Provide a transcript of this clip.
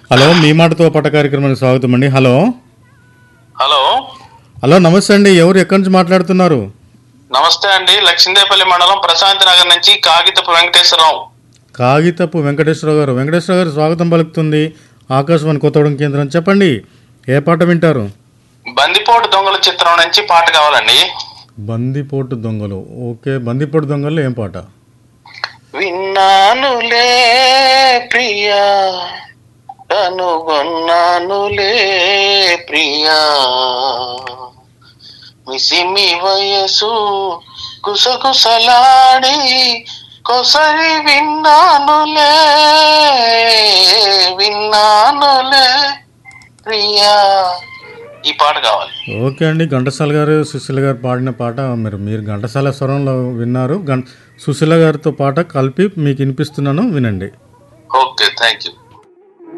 hello మీ మాటతో పాట కార్యక్రమానికి స్వాగతం అండి హలో హలో హలో నమస్తే అండి ఎవరు ఎక్కడి నుంచి మాట్లాడుతున్నారు నమస్తే అండి లక్ష్మీదేపల్లి మండలం ప్రశాంతి నగర్ నుంచి కాగితపు వెంకటేశ్వరరావు కాగితపు వెంకటేశ్వర గారు వెంకటేశ్వర గారు స్వాగతం పలుకుతుంది ఆకాశవాణి కొత్తగూడెం కేంద్రం చెప్పండి ఏ పాట వింటారు బందిపోటు దొంగల చిత్రం నుంచి పాట కావాలండి బందిపోటు దొంగలు ఓకే బందిపోటు దొంగలు ఏం పాట విన్నానులే ప్రియా కనుగొన్నానులే ప్రియా మిసిమి వయసు కుసకుసలాడి కొసరి విన్నానులే విన్నానులే ప్రియా ఈ పాట కావాలి ఓకే అండి ఘంటసాల గారు సుశీల గారు పాడిన పాట మీరు మీరు ఘంటసాల స్వరంలో విన్నారు గం సుశీల గారితో పాట కలిపి మీకు వినిపిస్తున్నాను వినండి ఓకే థ్యాంక్ యూ